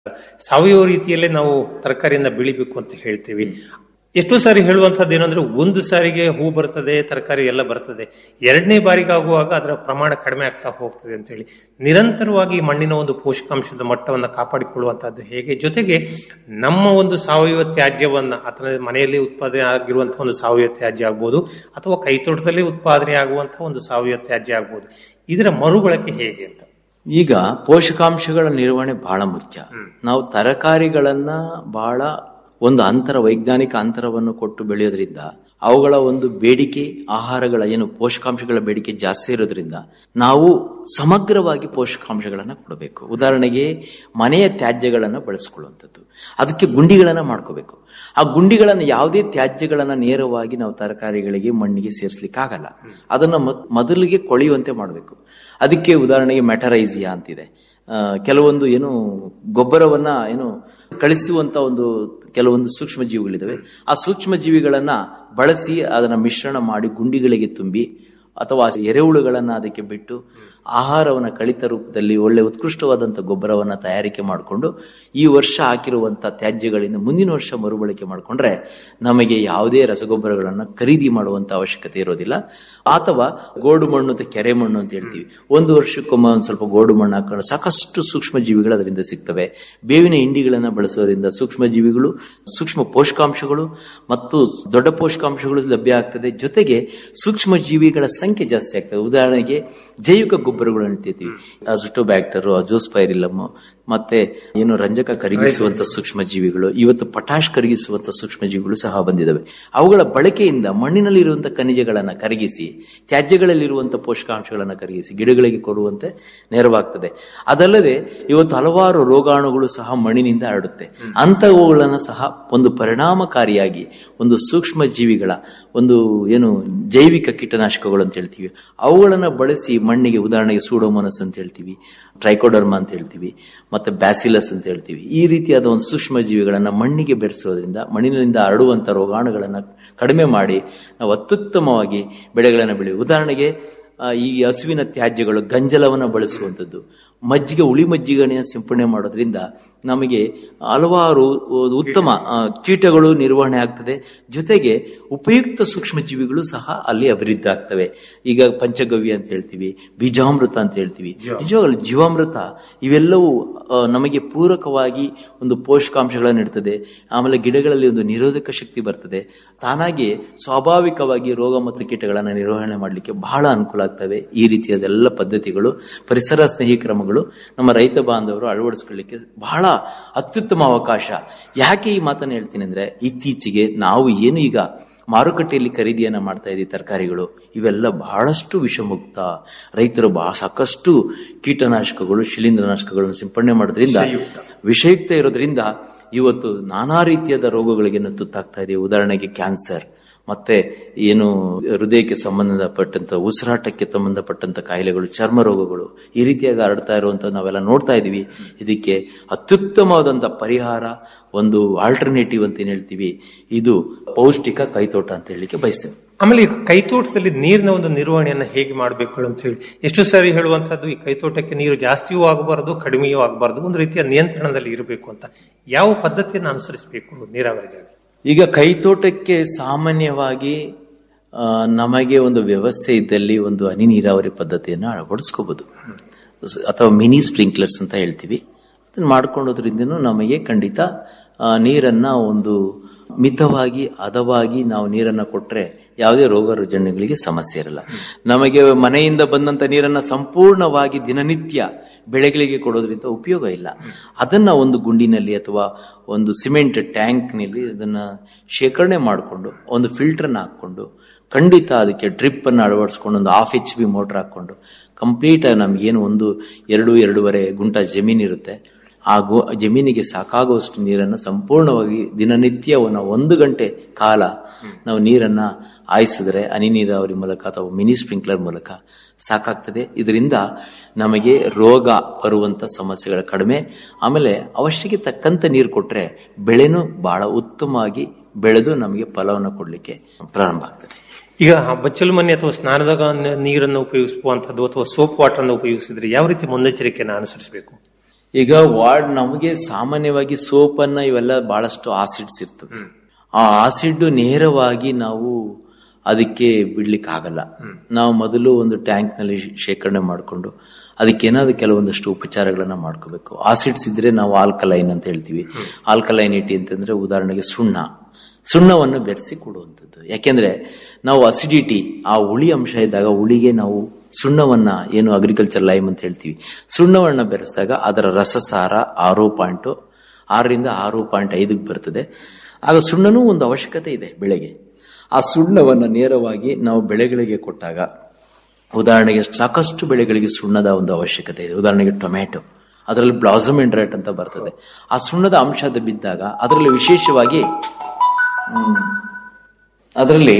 ಸಾವಯವ ರೀತಿಯಲ್ಲೇ ನಾವು ತರಕಾರಿಯನ್ನ ಬೆಳಿಬೇಕು ಅಂತ ಹೇಳ್ತೀವಿ ಎಷ್ಟೋ ಸಾರಿ ಹೇಳುವಂತದ್ದು ಏನಂದ್ರೆ ಒಂದು ಸಾರಿಗೆ ಹೂ ಬರ್ತದೆ ತರಕಾರಿ ಎಲ್ಲ ಬರ್ತದೆ ಎರಡನೇ ಬಾರಿಗಾಗುವಾಗ ಅದರ ಪ್ರಮಾಣ ಕಡಿಮೆ ಆಗ್ತಾ ಹೋಗ್ತದೆ ಅಂತ ಹೇಳಿ ನಿರಂತರವಾಗಿ ಮಣ್ಣಿನ ಒಂದು ಪೋಷಕಾಂಶದ ಮಟ್ಟವನ್ನು ಕಾಪಾಡಿಕೊಳ್ಳುವಂತಹದ್ದು ಹೇಗೆ ಜೊತೆಗೆ ನಮ್ಮ ಒಂದು ಸಾವಯವ ತ್ಯಾಜ್ಯವನ್ನ ಅಥವಾ ಮನೆಯಲ್ಲಿ ಉತ್ಪಾದನೆ ಆಗಿರುವಂತಹ ಒಂದು ಸಾವಯವ ತ್ಯಾಜ್ಯ ಆಗ್ಬೋದು ಅಥವಾ ಕೈತೋಟದಲ್ಲಿ ಉತ್ಪಾದನೆ ಆಗುವಂತಹ ಒಂದು ಸಾವಯವ ತ್ಯಾಜ್ಯ ಆಗ್ಬೋದು ಇದರ ಮರುಬಳಕೆ ಹೇಗೆ ಅಂತ ಈಗ ಪೋಷಕಾಂಶಗಳ ನಿರ್ವಹಣೆ ಬಹಳ ಮುಖ್ಯ ನಾವು ತರಕಾರಿಗಳನ್ನ ಬಹಳ ಒಂದು ಅಂತರ ವೈಜ್ಞಾನಿಕ ಅಂತರವನ್ನು ಕೊಟ್ಟು ಬೆಳೆಯೋದ್ರಿಂದ ಅವುಗಳ ಒಂದು ಬೇಡಿಕೆ ಆಹಾರಗಳ ಏನು ಪೋಷಕಾಂಶಗಳ ಬೇಡಿಕೆ ಜಾಸ್ತಿ ಇರೋದ್ರಿಂದ ನಾವು ಸಮಗ್ರವಾಗಿ ಪೋಷಕಾಂಶಗಳನ್ನ ಕೊಡಬೇಕು ಉದಾಹರಣೆಗೆ ಮನೆಯ ತ್ಯಾಜ್ಯಗಳನ್ನ ಬಳಸ್ಕೊಳ್ಳುವಂಥದ್ದು ಅದಕ್ಕೆ ಗುಂಡಿಗಳನ್ನ ಮಾಡ್ಕೋಬೇಕು ಆ ಗುಂಡಿಗಳನ್ನ ಯಾವುದೇ ತ್ಯಾಜ್ಯಗಳನ್ನ ನೇರವಾಗಿ ನಾವು ತರಕಾರಿಗಳಿಗೆ ಮಣ್ಣಿಗೆ ಸೇರಿಸ್ಲಿಕ್ಕೆ ಆಗಲ್ಲ ಅದನ್ನ ಮೊದ್- ಮೊದಲಿಗೆ ಕೊಳೆಯುವಂತೆ ಮಾಡಬೇಕು ಅದಕ್ಕೆ ಉದಾಹರಣೆಗೆ ಮೆಟರೈಸಿಯಾ ಅಂತಿದೆ ಆ, ಕೆಲವೊಂದು ಏನು ಗೊಬ್ಬರವನ್ನ ಏನು ಕಳಿಸುವಂತ ಒಂದು ಕೆಲವೊಂದು ಸೂಕ್ಷ್ಮ ಜೀವಿಗಳಿದಾವೆ ಆ ಸೂಕ್ಷ್ಮ ಜೀವಿಗಳನ್ನ ಬಳಸಿ ಅದನ್ನ ಮಿಶ್ರಣ ಮಾಡಿ ಗುಂಡಿಗಳಿಗೆ ತುಂಬಿ ಅಥವಾ ಎರೆಹುಳುಗಳನ್ನ ಅದಕ್ಕೆ ಬಿಟ್ಟು ಆಹಾರವನ್ನ ಕಳಿತ ರೂಪದಲ್ಲಿ ಒಳ್ಳೆ ಉತ್ಕೃಷ್ಟವಾದಂತ ಗೊಬ್ಬರವನ್ನ ತಯಾರಿಕೆ ಮಾಡಿಕೊಂಡು ಈ ವರ್ಷ ಹಾಕಿರುವಂತ ತ್ಯಾಜ್ಯಗಳಿಂದ ಮುಂದಿನ ವರ್ಷ ಮರುಬಳಕೆ ಮಾಡಿಕೊಂಡ್ರೆ ನಮಗೆ ಯಾವುದೇ ರಸಗೊಬ್ಬರಗಳನ್ನ ಖರೀದಿ ಮಾಡುವಂತ ಅವಶ್ಯಕತೆ ಇರೋದಿಲ್ಲ ಅಥವಾ ಗೋಡು ಮಣ್ಣು ಅಥವಾ ಕೆರೆ ಮಣ್ಣು ಅಂತ ಹೇಳ್ತೀವಿ ಒಂದು ವರ್ಷಕ್ಕೊಮ್ಮೆ ಒಂದು ಸ್ವಲ್ಪ ಗೋಡು ಮಣ್ಣು ಹಾಕೊಂಡು ಸಾಕಷ್ಟು ಸೂಕ್ಷ್ಮ ಜೀವಿಗಳು ಅದರಿಂದ ಸಿಗ್ತವೆ ಬೇವಿನ ಹಿಂಡಿಗಳನ್ನ ಬಳಸೋದ್ರಿಂದ ಸೂಕ್ಷ್ಮ ಜೀವಿಗಳು ಸೂಕ್ಷ್ಮ ಪೋಷಕಾಂಶಗಳು ಮತ್ತು ದೊಡ್ಡ ಪೋಷಕಾಂಶಗಳು ಲಭ್ಯ ಆಗ್ತದೆ ಜೊತೆಗೆ ಸೂಕ್ಷ್ಮ ಜೀವಿಗಳ ಸಂಖ್ಯೆ ಜಾಸ್ತಿ ಆಗ್ತದೆ ಉದಾಹರಣೆಗೆ ಜೈವಿಕ ಗೊಬ್ಬರಗಳು ಅಂತೀವಿ ಅಜುಟೋಬ್ಯಾಕ್ಟರ್ ಅಜೋಸ್ಪೈರಿಲಮ್ ಮತ್ತೆ ಏನು ರಂಜಕ ಕರಗಿಸುವಂತ ಸೂಕ್ಷ್ಮ ಜೀವಿಗಳು ಇವತ್ತು ಪಟಾಶ್ ಕರಗಿಸುವಂತ ಸೂಕ್ಷ್ಮ ಜೀವಿಗಳು ಸಹ ಬಂದಿದ್ದಾವೆ ಅವುಗಳ ಬಳಕೆಯಿಂದ ಮಣ್ಣಿನಲ್ಲಿ ಇರುವಂತಹ ಖನಿಜಗಳನ್ನ ಕರಗಿಸಿ ತ್ಯಾಜ್ಯಗಳಲ್ಲಿರುವಂತಹ ಪೋಷಕಾಂಶಗಳನ್ನ ಕರಗಿಸಿ ಗಿಡಗಳಿಗೆ ಕೊಡುವಂತೆ ನೆರವಾಗ್ತದೆ ಅದಲ್ಲದೆ ಇವತ್ತು ಹಲವಾರು ರೋಗಾಣುಗಳು ಸಹ ಮಣ್ಣಿನಿಂದ ಹರಡುತ್ತೆ ಅಂತವುಗಳನ್ನ ಸಹ ಒಂದು ಪರಿಣಾಮಕಾರಿಯಾಗಿ ಒಂದು ಸೂಕ್ಷ್ಮ ಜೀವಿಗಳ ಒಂದು ಏನು ಜೈವಿಕ ಕೀಟನಾಶಕಗಳು ಅಂತ ಹೇಳ್ತೀವಿ ಅವುಗಳನ್ನ ಬಳಸಿ ಮಣ್ಣಿಗೆ ಉದಾಹರಣೆಗೆ ಸೂಡೋಮೋನಸ್ ಅಂತ ಹೇಳ್ತೀವಿ ಟ್ರೈಕೋಡರ್ಮಾ ಅಂತ ಹೇಳ್ತೀವಿ ಮತ್ತೆ ಬ್ಯಾಸಿಲಸ್ ಅಂತ ಹೇಳ್ತೀವಿ ಈ ರೀತಿಯಾದ ಒಂದು ಸೂಕ್ಷ್ಮ ಜೀವಿಗಳನ್ನ ಮಣ್ಣಿಗೆ ಬೆರೆಸೋದ್ರಿಂದ ಮಣ್ಣಿನಿಂದ ಹರಡುವಂತ ರೋಗಾಣುಗಳನ್ನ ಕಡಿಮೆ ಮಾಡಿ ನಾವು ಅತ್ಯುತ್ತಮವಾಗಿ ಬೆಳೆಗಳನ್ನು ಬೆಳೆಯುವ ಉದಾಹರಣೆಗೆ ಆ, ಈ ಹಸುವಿನ ತ್ಯಾಜ್ಯಗಳು ಗಂಜಲವನ್ನು ಬಳಸುವಂಥದ್ದು ಮಜ್ಜಿಗೆ ಉಳಿ ಮಜ್ಜಿಗೆಯನ್ನು ಸಿಂಪಡಣೆ ಮಾಡೋದ್ರಿಂದ ನಮಗೆ ಹಲವಾರು ಉತ್ತಮ ಆ, ಕೀಟಗಳು ನಿರ್ವಹಣೆ ಆಗ್ತದೆ ಜೊತೆಗೆ ಉಪಯುಕ್ತ ಸೂಕ್ಷ್ಮ ಜೀವಿಗಳು ಸಹ ಅಲ್ಲಿ ಅಭಿವೃದ್ಧಿ ಆಗ್ತವೆ ಈಗ ಪಂಚಗವ್ಯ ಅಂತ ಹೇಳ್ತೀವಿ ಬೀಜಾಮೃತ ಅಂತ ಹೇಳ್ತೀವಿ ನಿಜವಾಗಲೂ ಜೀವಾಮೃತ ಇವೆಲ್ಲವೂ ಆ, ನಮಗೆ ಪೂರಕವಾಗಿ ಒಂದು ಪೋಷಕಾಂಶಗಳನ್ನು ನೀಡ್ತದೆ ಆಮೇಲೆ ಗಿಡಗಳಲ್ಲಿ ಒಂದು ನಿರೋಧಕ ಶಕ್ತಿ ಬರ್ತದೆ ತಾನಾಗಿ ಸ್ವಾಭಾವಿಕವಾಗಿ ರೋಗ ಮತ್ತು ಕೀಟಗಳನ್ನು ನಿರ್ವಹಣೆ ಮಾಡಲಿಕ್ಕೆ ಬಹಳ ಅನುಕೂಲ ಆಗ್ತವೆ ಈ ರೀತಿಯಾದೆಲ್ಲ ಪದ್ಧತಿಗಳು ಪರಿಸರ ಸ್ನೇಹಿ ಕ್ರಮಗಳು ನಮ್ಮ ರೈತ ಬಾಂಧವರು ಅಳವಡಿಸ್ಕೊಳ್ಳಿಕ್ಕೆ ಬಹಳ ಅತ್ಯುತ್ತಮ ಅವಕಾಶ ಯಾಕೆ ಈ ಮಾತನ್ನು ಹೇಳ್ತೀನಿ ಅಂದ್ರೆ ಇತ್ತೀಚೆಗೆ ನಾವು ಏನು ಈಗ ಮಾರುಕಟ್ಟೆಯಲ್ಲಿ ಖರೀದಿಯನ್ನ ಮಾಡ್ತಾ ಇದ್ದೀವಿ ತರಕಾರಿಗಳು ಇವೆಲ್ಲ ಬಹಳಷ್ಟು ವಿಷಮುಕ್ತ ರೈತರು ಬಹಳ ಸಾಕಷ್ಟು ಕೀಟನಾಶಕಗಳು ಶಿಲೀಂಧ್ರನಾಶಕಗಳನ್ನು ಸಿಂಪಡಣೆ ಮಾಡೋದ್ರಿಂದ ವಿಷಯುಕ್ತ ಇರೋದ್ರಿಂದ ಇವತ್ತು ನಾನಾ ರೀತಿಯಾದ ರೋಗಗಳಿಗೆ ತುತ್ತಾಗ್ತಾ ಇದೆ ಉದಾಹರಣೆಗೆ ಕ್ಯಾನ್ಸರ್ ಮತ್ತೆ ಏನು ಹೃದಯಕ್ಕೆ ಸಂಬಂಧಪಟ್ಟಂತ ಉಸಿರಾಟಕ್ಕೆ ಸಂಬಂಧಪಟ್ಟಂತ ಕಾಯಿಲೆಗಳು ಚರ್ಮ ರೋಗಗಳು ಈ ರೀತಿಯಾಗಿ ಹರಡ್ತಾ ಇರುವಂತ ನಾವೆಲ್ಲ ನೋಡ್ತಾ ಇದೀವಿ ಇದಕ್ಕೆ ಅತ್ಯುತ್ತಮವಾದಂತ ಪರಿಹಾರ ಒಂದು ಆಲ್ಟರ್ನೇಟಿವ್ ಅಂತ ಏನ್ ಹೇಳ್ತೀವಿ ಇದು ಪೌಷ್ಟಿಕ ಕೈತೋಟ ಅಂತ ಹೇಳಲಿಕ್ಕೆ ಬಯಸ್ತೇವೆ ಆಮೇಲೆ ಈ ಕೈತೋಟದಲ್ಲಿ ನೀರಿನ ಒಂದು ನಿರ್ವಹಣೆಯನ್ನ ಹೇಗೆ ಮಾಡಬೇಕು ಅಂತ ಹೇಳಿ ಎಷ್ಟು ಸಾರಿ ಹೇಳುವಂತದ್ದು ಈ ಕೈತೋಟಕ್ಕೆ ನೀರು ಜಾಸ್ತಿಯೂ ಆಗಬಾರದು ಕಡಿಮೆಯೂ ಆಗಬಾರದು ಒಂದು ರೀತಿಯ ನಿಯಂತ್ರಣದಲ್ಲಿ ಇರಬೇಕು ಅಂತ ಯಾವ ಪದ್ಧತಿಯನ್ನು ಅನುಸರಿಸಬೇಕು ನೀರಾವರಿಗಾಗಿ ಈಗ ಕೈತೋಟಕ್ಕೆ ಸಾಮಾನ್ಯವಾಗಿ ಆ, ನಮಗೆ ಒಂದು ವ್ಯವಸ್ಥೆ ಇದ್ದಲ್ಲಿ ಒಂದು ಹನಿ ನೀರಾವರಿ ಪದ್ಧತಿಯನ್ನು ಅಳವಡಿಸ್ಕೋಬಹುದು ಸ- ಅಥವಾ ಮಿನಿ ಸ್ಪ್ರಿಂಕ್ಲರ್ಸ್ ಅಂತ ಹೇಳ್ತೀವಿ ಅದನ್ನ ಮಾಡ್ಕೊಳ್ಳೋದ್ರಿಂದನೂ ನಮಗೆ ಖಂಡಿತ ಆ, ನೀರನ್ನ ಒಂದು ಮಿತವಾಗಿ ಹದವಾಗಿ ನಾವು ನೀರನ್ನ ಕೊಟ್ರೆ ಯಾವುದೇ ರೋಗ ರುಜಿನಗಳಿಗೆ ಸಮಸ್ಯೆ ಇರಲ್ಲ ನಮಗೆ ಮನೆಯಿಂದ ಬಂದಂತ ನೀರನ್ನ ಸಂಪೂರ್ಣವಾಗಿ ದಿನನಿತ್ಯ ಬೆಳೆಗಳಿಗೆ ಕೊಡೋದ್ರಿಂದ ಉಪಯೋಗ ಇಲ್ಲ ಅದನ್ನ ಒಂದು ಗುಂಡಿನಲ್ಲಿ ಅಥವಾ ಒಂದು ಸಿಮೆಂಟ್ ಟ್ಯಾಂಕ್ನಲ್ಲಿ ಅದನ್ನ ಶೇಖರಣೆ ಮಾಡಿಕೊಂಡು ಒಂದು ಫಿಲ್ಟರ್ನ ಹಾಕೊಂಡು ಖಂಡಿತ ಅದಕ್ಕೆ ಡ್ರಿಪ್ ಅನ್ನು ಅಳವಡಿಸ್ಕೊಂಡು ಒಂದು ಹಾಫ್ ಎಚ್ ಬಿ ಮೋಟರ್ ಹಾಕೊಂಡು ಕಂಪ್ಲೀಟ್ ನಮ್ಗೇನು ಒಂದು ಎರಡು ಎರಡೂವರೆ ಗುಂಟ ಜಮೀನ್ ಇರುತ್ತೆ ಆ ಗು ಜಮೀನಿಗೆ ಸಾಕಾಗುವಷ್ಟು ನೀರನ್ನು ಸಂಪೂರ್ಣವಾಗಿ ದಿನನಿತ್ಯ ನಾವು ಒಂದು ಗಂಟೆ ಕಾಲ ನಾವು ನೀರನ್ನ ಹಾಯಿಸಿದ್ರೆ ಹನಿ ನೀರಾವರಿ ಮೂಲಕ ಅಥವಾ ಮಿನಿ ಸ್ಪ್ರಿಂಕ್ಲರ್ ಮೂಲಕ ಸಾಕಾಗ್ತದೆ ಇದರಿಂದ ನಮಗೆ ರೋಗ ಬರುವಂತ ಸಮಸ್ಯೆಗಳ ಕಡಿಮೆ ಆಮೇಲೆ ಅವಶ್ಯಕ್ಕೆ ತಕ್ಕಂತ ನೀರು ಕೊಟ್ರೆ ಬೆಳೆನೂ ಬಹಳ ಉತ್ತಮವಾಗಿ ಬೆಳೆದು ನಮಗೆ ಫಲವನ್ನು ಕೊಡ್ಲಿಕ್ಕೆ ಪ್ರಾರಂಭ ಆಗ್ತದೆ ಈಗ ಬಚ್ಚಲು ಮನೆ ಅಥವಾ ಸ್ನಾನದಾಗ ನ- ನೀರನ್ನು ಉಪಯೋಗಿಸುವಂತದ್ದು ಅಥವಾ ಸೋಪ್ ವಾಟರ್ ಅನ್ನು ಉಪಯೋಗಿಸಿದ್ರೆ ಯಾವ ರೀತಿ ಮುನ್ನೆಚ್ಚರಿಕೆಯನ್ನು ಅನುಸರಿಸಬೇಕು ಈಗ ವಾರ್ಡ್ ನಮಗೆ ಸಾಮಾನ್ಯವಾಗಿ ಸೋಪನ್ನ ಇವೆಲ್ಲ ಬಹಳಷ್ಟು ಆಸಿಡ್ಸ್ ಇರ್ತದೆ ಆ ಆಸಿಡ್ ನೇರವಾಗಿ ನಾವು ಅದಕ್ಕೆ ಬಿಡ್ಲಿಕ್ಕೆ ಆಗಲ್ಲ ನಾವು ಮೊದಲು ಒಂದು ಟ್ಯಾಂಕ್ ನಲ್ಲಿ ಶೇಖರಣೆ ಮಾಡಿಕೊಂಡು ಅದಕ್ಕೇನಾದ್ರು ಕೆಲವೊಂದಷ್ಟು ಉಪಚಾರಗಳನ್ನ ಮಾಡ್ಕೋಬೇಕು ಆಸಿಡ್ಸ್ ಇದ್ರೆ ನಾವು ಆಲ್ಕಲೈನ್ ಅಂತ ಹೇಳ್ತೀವಿ ಆಲ್ಕಲೈನಿಟಿ ಅಂತಂದ್ರೆ ಉದಾಹರಣೆಗೆ ಸುಣ್ಣ ಸುಣ್ಣವನ್ನು ಬೆರೆಸಿ ಕೊಡುವಂಥದ್ದು ಯಾಕೆಂದ್ರೆ ನಾವು ಅಸಿಡಿಟಿ ಆ ಹುಳಿ ಅಂಶ ಇದ್ದಾಗ ಹುಳಿಗೆ ನಾವು ಸುಣ್ಣವನ್ನ ಏನು ಅಗ್ರಿಕಲ್ಚರ್ ಲೈಮ್ ಅಂತ ಹೇಳ್ತೀವಿ ಸುಣ್ಣವನ್ನ ಬೆರೆಸಿದಾಗ ಅದರ ರಸಸಾರ ಆರು ಪಾಯಿಂಟ್ ಆರರಿಂದ ಆರು ಪಾಯಿಂಟ್ ಐದಕ್ಕೆ ಬರ್ತದೆ ಆಗ ಸುಣ್ಣನೂ ಒಂದು ಅವಶ್ಯಕತೆ ಇದೆ ಬೆಳೆಗೆ ಆ ಸುಣ್ಣವನ್ನು ನೇರವಾಗಿ ನಾವು ಬೆಳೆಗಳಿಗೆ ಕೊಟ್ಟಾಗ ಉದಾಹರಣೆಗೆ ಸಾಕಷ್ಟು ಬೆಳೆಗಳಿಗೆ ಸುಣ್ಣದ ಒಂದು ಅವಶ್ಯಕತೆ ಇದೆ ಉದಾಹರಣೆಗೆ ಟೊಮ್ಯಾಟೊ ಅದರಲ್ಲಿ ಬ್ಲಾಸಮ್ ಇಂಡ್ರೈಟ್ ಅಂತ ಬರ್ತದೆ ಆ ಸುಣ್ಣದ ಅಂಶ ಅದು ಬಿದ್ದಾಗ ಅದರಲ್ಲಿ ವಿಶೇಷವಾಗಿ ಹ್ಮ್, ಅದರಲ್ಲಿ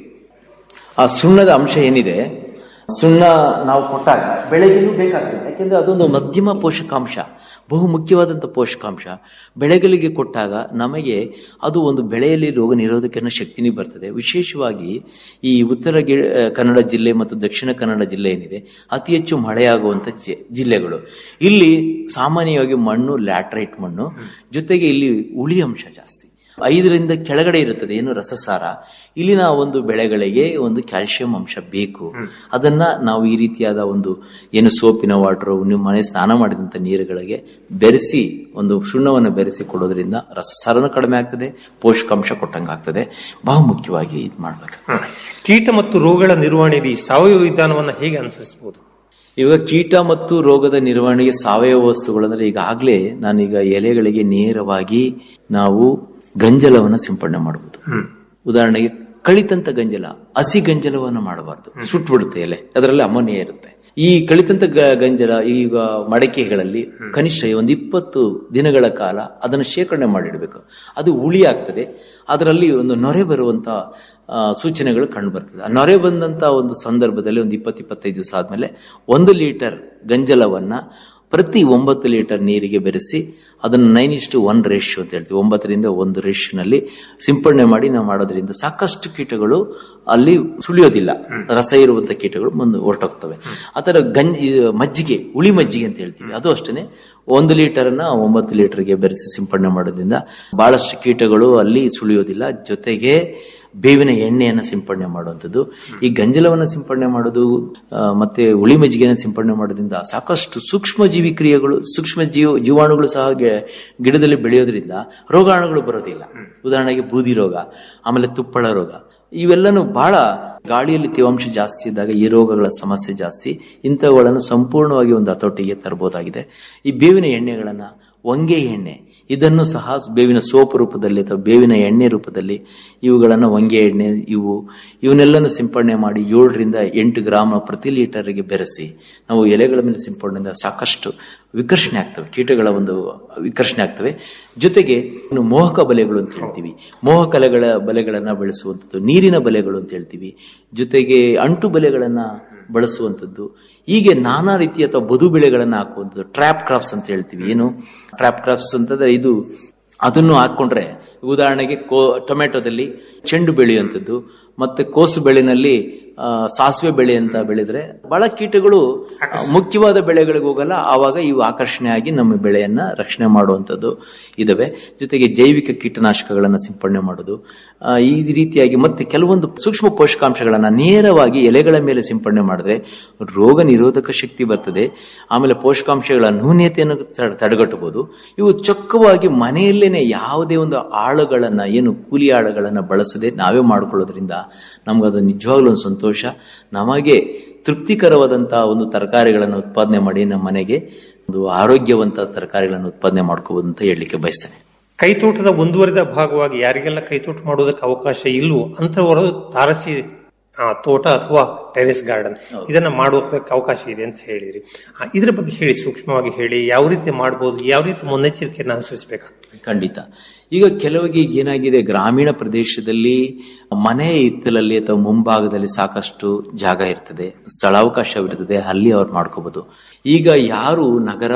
ಆ ಸುಣ್ಣದ ಅಂಶ ಏನಿದೆ ಸುಣ್ಣ ನಾವು ಕೊಟ್ಟಾಗ ಬೆಳೆಗೆಲ್ಲೂ ಬೇಕಾಗ್ತದೆ ಯಾಕೆಂದ್ರೆ ಅದೊಂದು ಮಧ್ಯಮ ಪೋಷಕಾಂಶ ಬಹು ಮುಖ್ಯವಾದಂಥ ಪೋಷಕಾಂಶ ಬೆಳೆಗಳಿಗೆ ಕೊಟ್ಟಾಗ ನಮಗೆ ಅದು ಒಂದು ಬೆಳೆಯಲ್ಲಿ ರೋಗ ನಿರೋಧಕ ಶಕ್ತಿನೇ ಬರ್ತದೆ ವಿಶೇಷವಾಗಿ ಈ ಉತ್ತರ ಗಿ- ಕನ್ನಡ ಜಿಲ್ಲೆ ಮತ್ತು ದಕ್ಷಿಣ ಕನ್ನಡ ಜಿಲ್ಲೆ ಏನಿದೆ ಅತಿ ಹೆಚ್ಚು ಮಳೆಯಾಗುವಂತ ಜಿ- ಜಿಲ್ಲೆಗಳು ಇಲ್ಲಿ ಸಾಮಾನ್ಯವಾಗಿ ಮಣ್ಣು ಲ್ಯಾಟ್ರೈಟ್ ಮಣ್ಣು ಜೊತೆಗೆ ಇಲ್ಲಿ ಉಳಿ ಅಂಶ ಜಾಸ್ತಿ ಐದರಿಂದ ಕೆಳಗಡೆ ಇರುತ್ತದೆ ಏನು ರಸಸಾರ ಇಲ್ಲಿನ ಒಂದು ಬೆಳೆಗಳಿಗೆ ಒಂದು ಕ್ಯಾಲ್ಸಿಯಂ ಅಂಶ ಬೇಕು ಅದನ್ನ ನಾವು ಈ ರೀತಿಯಾದ ಒಂದು ಏನು ಸೋಪಿನ ವಾಟರ್ ನೀವು ಮನೆ ಸ್ನಾನ ಮಾಡಿದಂತ ನೀರುಗಳಿಗೆ ಬೆರೆಸಿ ಒಂದು ಸುಣ್ಣವನ್ನು ಬೆರೆಸಿ ಕೊಡೋದ್ರಿಂದ ರಸಸಾರನು ಕಡಿಮೆ ಆಗ್ತದೆ ಪೋಷಕಾಂಶ ಕೊಟ್ಟಂಗಾಗ್ತದೆ ಬಹು ಮುಖ್ಯವಾಗಿ ಇದು ಮಾಡ್ಬೇಕು ಕೀಟ ಮತ್ತು ರೋಗಗಳ ನಿರ್ವಹಣೆಯಲ್ಲಿ ಈ ಸಾವಯವ ವಿಧಾನವನ್ನ ಹೇಗೆ ಅನುಸರಿಸಬಹುದು ಇವಾಗ ಕೀಟ ಮತ್ತು ರೋಗದ ನಿರ್ವಹಣೆಗೆ ಸಾವಯವ ವಸ್ತುಗಳಂದ್ರೆ ಈಗಾಗಲೇ ನಾನೀಗ ಎಲೆಗಳಿಗೆ ನೇರವಾಗಿ ನಾವು ಗಂಜಲವನ್ನ ಸಿಂಪಡಣೆ ಮಾಡಬಹುದು ಉದಾಹರಣೆಗೆ ಕಳಿತಂತ ಗಂಜಲ ಹಸಿ ಗಂಜಲವನ್ನ ಮಾಡಬಾರ್ದು ಸುಟ್ಬಿಡುತ್ತೆ ಎಲೆ ಅದರಲ್ಲಿ ಅಮೋನಿಯಾ ಇರುತ್ತೆ ಈ ಕಳಿತಂತ ಗ- ಗಂಜಲ ಈಗ ಮಡಕೆಗಳಲ್ಲಿ ಕನಿಷ್ಠ ಒಂದು ಇಪ್ಪತ್ತು ದಿನಗಳ ಕಾಲ ಅದನ್ನು ಶೇಖರಣೆ ಮಾಡಿಡಬೇಕು ಅದು ಹುಳಿ ಆಗ್ತದೆ ಅದರಲ್ಲಿ ಒಂದು ನೊರೆ ಬರುವಂತ ಆ, ಸೂಚನೆಗಳು ಕಂಡು ಬರ್ತದೆ ಆ ನೊರೆ ಬಂದಂತ ಒಂದು ಸಂದರ್ಭದಲ್ಲಿ ಒಂದು ಇಪ್ಪತ್ತು ಇಪ್ಪತ್ತೈದು ದಿವಸ ಆದ್ಮೇಲೆ ಒಂದು ಲೀಟರ್ ಗಂಜಲವನ್ನ ಪ್ರತಿ ಒಂಬತ್ತು ಲೀಟರ್ ನೀರಿಗೆ ಬೆರೆಸಿ ಅದನ್ನು ನೈನ್ ಇಷ್ಟು ಒನ್ ರೇಷಿಯೋ ಅಂತ ಹೇಳ್ತೀವಿ ಒಂಬತ್ತರಿಂದ ಒಂದು ರೇಷಿಯೋನಲ್ಲಿ ಸಿಂಪಡಣೆ ಮಾಡಿ ನಾವು ಮಾಡೋದ್ರಿಂದ ಸಾಕಷ್ಟು ಕೀಟಗಳು ಅಲ್ಲಿ ಸುಳಿಯೋದಿಲ್ಲ ರಸ ಇರುವಂತ ಕೀಟಗಳು ಮುಂದೆ ಹೊರಟೋಗ್ತವೆ ಆ ಥರ ಗಂಜ್ ಇದು ಮಜ್ಜಿಗೆ ಹುಳಿ ಮಜ್ಜಿಗೆ ಅಂತ ಹೇಳ್ತೀವಿ ಅದು ಅಷ್ಟೇ ಒಂದು ಲೀಟರ್ನ ಒಂಬತ್ತು ಲೀಟರ್ಗೆ ಬೆರೆಸಿ ಸಿಂಪಡಣೆ ಮಾಡೋದ್ರಿಂದ ಬಹಳಷ್ಟು ಕೀಟಗಳು ಅಲ್ಲಿ ಸುಳಿಯೋದಿಲ್ಲ ಜೊತೆಗೆ ಬೇವಿನ ಎಣ್ಣೆಯನ್ನು ಸಿಂಪಡಣೆ ಮಾಡುವಂಥದ್ದು ಈ ಗಂಜಲವನ್ನು ಸಿಂಪಡಣೆ ಮಾಡೋದು ಆ, ಮತ್ತೆ ಉಳಿ ಮಜ್ಜಿಗೆಯನ್ನು ಸಿಂಪಡಣೆ ಮಾಡೋದ್ರಿಂದ ಸಾಕಷ್ಟು ಸೂಕ್ಷ್ಮ ಜೀವಿ ಕ್ರಿಯೆಗಳು ಸೂಕ್ಷ್ಮ ಜೀವ ಜೀವಾಣುಗಳು ಸಹ ಗೆ- ಗಿಡದಲ್ಲಿ ಬೆಳೆಯೋದ್ರಿಂದ ರೋಗಾಣುಗಳು ಬರೋದಿಲ್ಲ ಉದಾಹರಣೆಗೆ ಬೂದಿ ರೋಗ ಆಮೇಲೆ ತುಪ್ಪಳ ರೋಗ ಇವೆಲ್ಲನೂ ಬಹಳ ಗಾಳಿಯಲ್ಲಿ ತೇವಾಂಶ ಜಾಸ್ತಿ ಇದ್ದಾಗ ಈ ರೋಗಗಳ ಸಮಸ್ಯೆ ಜಾಸ್ತಿ ಇಂಥವುಗಳನ್ನು ಸಂಪೂರ್ಣವಾಗಿ ಒಂದು ಹತೋಟಿಗೆ ತರಬಹುದಾಗಿದೆ ಈ ಬೇವಿನ ಎಣ್ಣೆಗಳನ್ನ ಹೊಂಗೆ ಎಣ್ಣೆ ಇದನ್ನು ಸಹ ಬೇವಿನ ಸೋಪ್ ರೂಪದಲ್ಲಿ ಅಥವಾ ಬೇವಿನ ಎಣ್ಣೆ ರೂಪದಲ್ಲಿ ಇವುಗಳನ್ನು ಹೊಂಗೆ ಎಣ್ಣೆ ಇವು ಇವನ್ನೆಲ್ಲನೂ ಸಿಂಪಡಣೆ ಮಾಡಿ ಏಳರಿಂದ ಎಂಟು ಗ್ರಾಮ್ ಪ್ರತಿ ಲೀಟರ್ಗೆ ಬೆರೆಸಿ ನಾವು ಎಲೆಗಳ ಮೇಲೆ ಸಿಂಪಡಣೆಯಿಂದ ಸಾಕಷ್ಟು ವಿಕರ್ಷಣೆ ಆಗ್ತವೆ ಕೀಟಗಳ ಒಂದು ವಿಕರ್ಷಣೆ ಆಗ್ತವೆ ಜೊತೆಗೆ ಇನ್ನು ಮೋಹಕ ಬಲೆಗಳು ಅಂತ ಹೇಳ್ತೀವಿ ಮೋಹಕಲೆಗಳ ಬಲೆಗಳನ್ನ ಬೆಳೆಸುವಂಥದ್ದು ನೀರಿನ ಬಲೆಗಳು ಅಂತ ಹೇಳ್ತೀವಿ ಜೊತೆಗೆ ಅಂಟು ಬಲೆಗಳನ್ನ ಬಳಸುವಂಥದ್ದು ಹೀಗೆ ನಾನಾ ರೀತಿಯ ಅಥವಾ ಬದು ಬೆಳೆಗಳನ್ನ ಹಾಕುವಂಥದ್ದು ಟ್ರ್ಯಾಪ್ ಕ್ರಾಪ್ಸ್ ಅಂತ ಹೇಳ್ತೀವಿ ಏನು ಟ್ರ್ಯಾಪ್ ಕ್ರಾಪ್ಸ್ ಅಂತಂದ್ರೆ ಇದು ಅದನ್ನು ಹಾಕೊಂಡ್ರೆ ಉದಾಹರಣೆಗೆ ಕೋ ಟೊಮೆಟೊದಲ್ಲಿ ಚೆಂಡು ಬೆಳೆಯುವಂಥದ್ದು ಮತ್ತೆ ಕೋಸು ಬೆಳೆನಲ್ಲಿ ಆ, ಸಾಸಿವೆ ಬೆಳೆ ಅಂತ ಬೆಳೆದ್ರೆ ಬಹಳ ಕೀಟಗಳು ಆ, ಮುಖ್ಯವಾದ ಬೆಳೆಗಳಿಗೆ ಹೋಗಲ್ಲ ಆವಾಗ ಇವು ಆಕರ್ಷಣೆಯಾಗಿ ನಮ್ಮ ಬೆಳೆಯನ್ನ ರಕ್ಷಣೆ ಮಾಡುವಂಥದ್ದು ಇದಾವೆ ಜೊತೆಗೆ ಜೈವಿಕ ಕೀಟನಾಶಕಗಳನ್ನ ಸಿಂಪಡಣೆ ಮಾಡೋದು ಆ, ಈ ರೀತಿಯಾಗಿ ಮತ್ತೆ ಕೆಲವೊಂದು ಸೂಕ್ಷ್ಮ ಪೋಷಕಾಂಶಗಳನ್ನ ನೇರವಾಗಿ ಎಲೆಗಳ ಮೇಲೆ ಸಿಂಪಡಣೆ ಮಾಡಿದ್ರೆ ರೋಗ ನಿರೋಧಕ ಶಕ್ತಿ ಬರ್ತದೆ ಆಮೇಲೆ ಪೋಷಕಾಂಶಗಳ ನ್ಯೂನ್ಯತೆಯನ್ನು ತಡೆ- ತಡೆಗಟ್ಟಬಹುದು ಇವು ಚೊಕ್ಕವಾಗಿ ಮನೆಯಲ್ಲೇನೆ ಯಾವುದೇ ಒಂದು ಆಳುಗಳನ್ನ ಏನು ಕೂಲಿ ಆಳುಗಳನ್ನ ಬಳಸದೆ ನಾವೇ ಮಾಡ್ಕೊಳ್ಳೋದ್ರಿಂದ ನಮ್ಗದು ನಿಜವಾಗ್ಲೂ ಒಂದು ಸಂತೋಷ ನಮಗೆ ತೃಪ್ತಿಕರವಾದಂತಹ ಒಂದು ತರಕಾರಿಗಳನ್ನು ಉತ್ಪಾದನೆ ಮಾಡಿ ನಮ್ಮ ಮನೆಗೆ ಒಂದು ಆರೋಗ್ಯವಂತ ತರಕಾರಿಗಳನ್ನು ಉತ್ಪಾದನೆ ಮಾಡ್ಕೋಬಹುದು ಅಂತ ಹೇಳಲಿಕ್ಕೆ ಬಯಸ್ತೇನೆ ಕೈತೋಟದ ಮುಂದುವರಿದ ಭಾಗವಾಗಿ ಯಾರಿಗೆಲ್ಲ ಕೈತೋಟ ಮಾಡೋದಕ್ಕೆ ಅವಕಾಶ ಇಲ್ವೋ ಅಂತವರು ತಾರಸಿ ಆ, ತೋಟ ಅಥವಾ ಟೆರೆಸ್ ಗಾರ್ಡನ್ ಇದನ್ನ ಮಾಡೋದಕ್ಕೆ ಅವಕಾಶ ಇದೆ ಅಂತ ಹೇಳಿದ್ರಿ ಆ, ಇದ್ರ ಬಗ್ಗೆ ಹೇಳಿ ಸೂಕ್ಷ್ಮವಾಗಿ ಹೇಳಿ ಯಾವ ರೀತಿ ಮಾಡಬಹುದು ಯಾವ ರೀತಿ ಮುನ್ನೆಚ್ಚರಿಕೆಯನ್ನು ಅನುಸರಿಸಬೇಕಾಗ್ತದೆ ಖಂಡಿತ ಈಗ ಕೆಲವಿಗೆ ಈಗ ಏನಾಗಿದೆ ಗ್ರಾಮೀಣ ಪ್ರದೇಶದಲ್ಲಿ ಮನೆ ಹಿತ್ತಲಲ್ಲಿ ಅಥವಾ ಮುಂಭಾಗದಲ್ಲಿ ಸಾಕಷ್ಟು ಜಾಗ ಇರ್ತದೆ ಸ್ಥಳಾವಕಾಶವಿರ್ತದೆ ಅಲ್ಲಿ ಅವ್ರು ಮಾಡ್ಕೋಬಹುದು ಈಗ ಯಾರು ನಗರ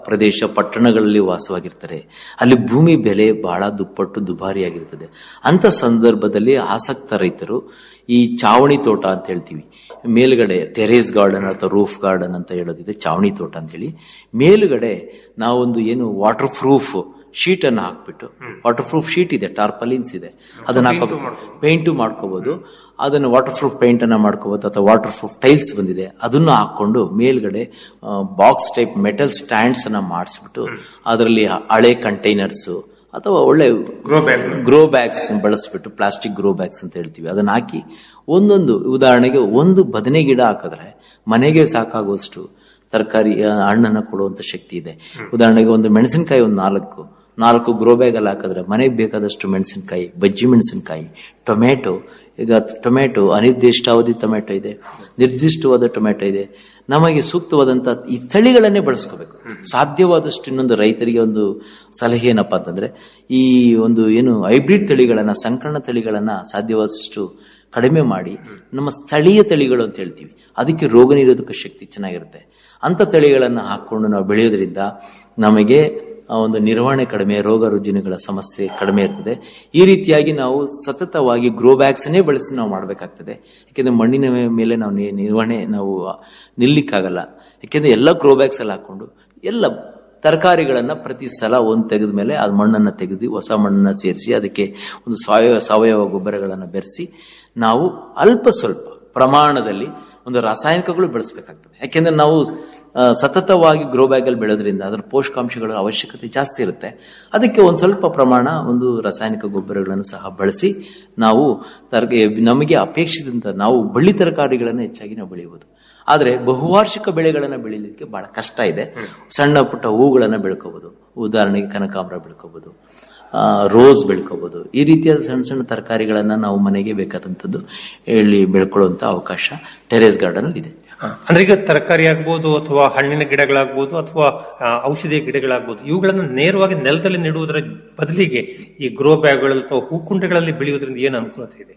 ಪ್ರದೇಶ ಪಟ್ಟಣಗಳಲ್ಲಿ ವಾಸವಾಗಿರ್ತಾರೆ ಅಲ್ಲಿ ಭೂಮಿ ಬೆಲೆ ಬಹಳ ದುಪ್ಪಟ್ಟು ದುಬಾರಿಯಾಗಿರ್ತದೆ ಅಂತ ಸಂದರ್ಭದಲ್ಲಿ ಆಸಕ್ತ ರೈತರು ಈ ಚಾವಣಿ ತೋಟ ಅಂತ ಹೇಳ್ತೀವಿ ಮೇಲ್ಗಡೆ ಟೆರೇಸ್ ಗಾರ್ಡನ್ ಅಥವಾ ರೂಫ್ ಗಾರ್ಡನ್ ಅಂತ ಹೇಳೋದಿದೆ ಚಾವಣಿ ತೋಟ ಅಂತ ಹೇಳಿ ಮೇಲುಗಡೆ ನಾವೊಂದು ಏನು ವಾಟರ್ ಪ್ರೂಫ್ ಶೀಟ್ ಅನ್ನು ಹಾಕ್ಬಿಟ್ಟು ವಾಟರ್ ಪ್ರೂಫ್ ಶೀಟ್ ಇದೆ ಟಾರ್ಪಲಿನ್ಸ್ ಇದೆ ಅದನ್ನ ಹಾಕೋಬೇಕು ಪೇಂಟು ಮಾಡ್ಕೋಬಹುದು ಅದನ್ನು ವಾಟರ್ ಪ್ರೂಫ್ ಪೇಂಟ್ ಅನ್ನ ಮಾಡ್ಕೋಬಹುದು ಅಥವಾ ವಾಟರ್ ಪ್ರೂಫ್ ಟೈಲ್ಸ್ ಬಂದಿದೆ ಅದನ್ನು ಹಾಕೊಂಡು ಮೇಲ್ಗಡೆ ಬಾಕ್ಸ್ ಟೈಪ್ ಮೆಟಲ್ ಸ್ಟ್ಯಾಂಡ್ಸ್ ಅನ್ನ ಮಾಡಿಸ್ಬಿಟ್ಟು ಅದರಲ್ಲಿ ಹಳೆ ಕಂಟೈನರ್ಸ್ ಅಥವಾ ಒಳ್ಳೆ ಗ್ರೋ ಬ್ಯಾಗ್ ಗ್ರೋ ಬ್ಯಾಗ್ಸ್ ಬಳಸ್ಬಿಟ್ಟು ಪ್ಲಾಸ್ಟಿಕ್ ಗ್ರೋ ಬ್ಯಾಗ್ಸ್ ಅಂತ ಹೇಳ್ತೀವಿ ಅದನ್ನ ಹಾಕಿ ಒಂದೊಂದು ಉದಾಹರಣೆಗೆ ಒಂದು ಬದನೆ ಗಿಡ ಹಾಕಿದ್ರೆ ಮನೆಗೆ ಸಾಕಾಗುವಷ್ಟು ತರಕಾರಿ ಆ, ಹಣ್ಣನ್ನ ಕೊಡುವಂತ ಶಕ್ತಿ ಇದೆ ಉದಾಹರಣೆಗೆ ಒಂದು ಮೆಣಸಿನಕಾಯಿ ಒಂದು ನಾಲ್ಕು ನಾಲ್ಕು ಗ್ರೋ ಬ್ಯಾಗ್ ಅಲ್ಲಿ ಹಾಕಿದ್ರೆ ಮನೆಗೆ ಬೇಕಾದಷ್ಟು ಮೆಣಸಿನಕಾಯಿ ಬಜ್ಜಿ ಮೆಣಸಿನಕಾಯಿ ಟೊಮೆಟೊ ಈಗ ಟೊಮೆಟೊ ಅನಿರ್ದಿಷ್ಟಾವಧಿ ಟೊಮೆಟೊ ಇದೆ ನಿರ್ದಿಷ್ಟವಾದ ಟೊಮೆಟೊ ಇದೆ ನಮಗೆ ಸೂಕ್ತವಾದಂತ ಈ ತಳಿಗಳನ್ನೇ ಬಳಸ್ಕೋಬೇಕು ಸಾಧ್ಯವಾದಷ್ಟು ಇನ್ನೊಂದು ರೈತರಿಗೆ ಒಂದು ಸಲಹೆ ಏನಪ್ಪಾ ಅಂತಂದ್ರೆ ಈ ಒಂದು ಏನು ಹೈಬ್ರಿಡ್ ತಳಿಗಳನ್ನ ಸಂಕರಣ ತಳಿಗಳನ್ನ ಸಾಧ್ಯವಾದಷ್ಟು ಕಡಿಮೆ ಮಾಡಿ ನಮ್ಮ ಸ್ಥಳೀಯ ತಳಿಗಳು ಅಂತ ಹೇಳ್ತೀವಿ ಅದಕ್ಕೆ ರೋಗ ನಿರೋಧಕ ಶಕ್ತಿ ಚೆನ್ನಾಗಿರುತ್ತೆ ಅಂತ ತಳಿಗಳನ್ನ ಹಾಕೊಂಡು ನಾವು ಬೆಳೆಯೋದ್ರಿಂದ ನಮಗೆ ಆ ಒಂದು ನಿರ್ವಹಣೆ ಕಡಿಮೆ ರೋಗ ರುಜಿನಗಳ ಸಮಸ್ಯೆ ಕಡಿಮೆ ಇರ್ತದೆ ಈ ರೀತಿಯಾಗಿ ನಾವು ಸತತವಾಗಿ ಗ್ರೋ ಬ್ಯಾಗ್ಸ್ ಅನ್ನೇ ಬಳಸಿ ನಾವು ಮಾಡಬೇಕಾಗ್ತದೆ ಯಾಕೆಂದ್ರೆ ಮಣ್ಣಿನ ಮೇಲೆ ನಾವು ನಿ- ನಿರ್ವಹಣೆ ನಾವು ನಿಲ್ಲಿಕ್ಕಾಗಲ್ಲ ಯಾಕೆಂದ್ರೆ ಎಲ್ಲ ಗ್ರೋ ಬ್ಯಾಗ್ಸ್ ಅಲ್ಲಿ ಹಾಕೊಂಡು ಎಲ್ಲ ತರಕಾರಿಗಳನ್ನ ಪ್ರತಿ ಸಲ ಒಂದು ತೆಗೆದ ಮೇಲೆ ಅದು ಮಣ್ಣನ್ನ ತೆಗೆದು ಹೊಸ ಮಣ್ಣನ್ನ ಸೇರಿಸಿ ಅದಕ್ಕೆ ಒಂದು ಸಾವಯವ ಸಾವಯವ ಗೊಬ್ಬರಗಳನ್ನು ಬೆರೆಸಿ ನಾವು ಅಲ್ಪ ಸ್ವಲ್ಪ ಪ್ರಮಾಣದಲ್ಲಿ ಒಂದು ರಾಸಾಯನಿಕಗಳು ಬೆಳೆಸಬೇಕಾಗ್ತದೆ ಯಾಕೆಂದ್ರೆ ನಾವು ಆ, ಸತತವಾಗಿ ಗ್ರೋ ಬ್ಯಾಗ್ ಅಲ್ಲಿ ಬೆಳೆಯೋದ್ರಿಂದ ಅದರ ಪೋಷಕಾಂಶಗಳ ಅವಶ್ಯಕತೆ ಜಾಸ್ತಿ ಇರುತ್ತೆ ಅದಕ್ಕೆ ಒಂದು ಸ್ವಲ್ಪ ಪ್ರಮಾಣ ಒಂದು ರಾಸಾಯನಿಕ ಗೊಬ್ಬರಗಳನ್ನು ಸಹ ಬಳಸಿ ನಾವು ತರಕ ನಮಗೆ ಅಪೇಕ್ಷಿಸಿದಂತ ನಾವು ಬಳ್ಳಿ ತರಕಾರಿಗಳನ್ನು ಹೆಚ್ಚಾಗಿ ನಾವು ಬೆಳೆಯಬಹುದು ಆದ್ರೆ ಬಹುವಾರ್ಷಿಕ ಬೆಳೆಗಳನ್ನ ಬೆಳೀಲಿಕ್ಕೆ ಬಹಳ ಕಷ್ಟ ಇದೆ ಸಣ್ಣ ಪುಟ್ಟ ಹೂಗಳನ್ನ ಬೆಳ್ಕೋಬಹುದು ಉದಾಹರಣೆಗೆ ಕನಕಾಂಬರ ಬೆಳ್ಕೋಬಹುದು ಆ, ರೋಸ್ ಬೆಳ್ಕೋಬಹುದು ಈ ರೀತಿಯಾದ ಸಣ್ಣ ಸಣ್ಣ ತರಕಾರಿಗಳನ್ನ ನಾವು ಮನೆಗೆ ಬೇಕಾದಂಥದ್ದು ಹೇಳಿ ಬೆಳ್ಕೊಳ್ಳುವಂತ ಅವಕಾಶ ಟೆರೇಸ್ ಗಾರ್ಡನ್ ಅಲ್ಲಿ ಇದೆ ಹ. ಅಂದ್ರೆ ಈಗ ತರಕಾರಿ ಆಗ್ಬೋದು ಅಥವಾ ಹಣ್ಣಿನ ಗಿಡಗಳಾಗ್ಬೋದು ಅಥವಾ ಆ, ಔಷಧಿಯ ಗಿಡಗಳಾಗ್ಬೋದು ಇವುಗಳನ್ನ ನೇರವಾಗಿ ನೆಲದಲ್ಲಿ ನೆಡುವುದರ ಬದಲಿಗೆ ಈ ಗ್ರೋ ಬ್ಯಾಗ್ಗಳಲ್ಲಿ ಅಥವಾ ಹೂಕುಂಡಗಳಲ್ಲಿ ಬೆಳೆಯುವುದರಿಂದ ಏನು ಅನುಕೂಲತೆ ಇದೆ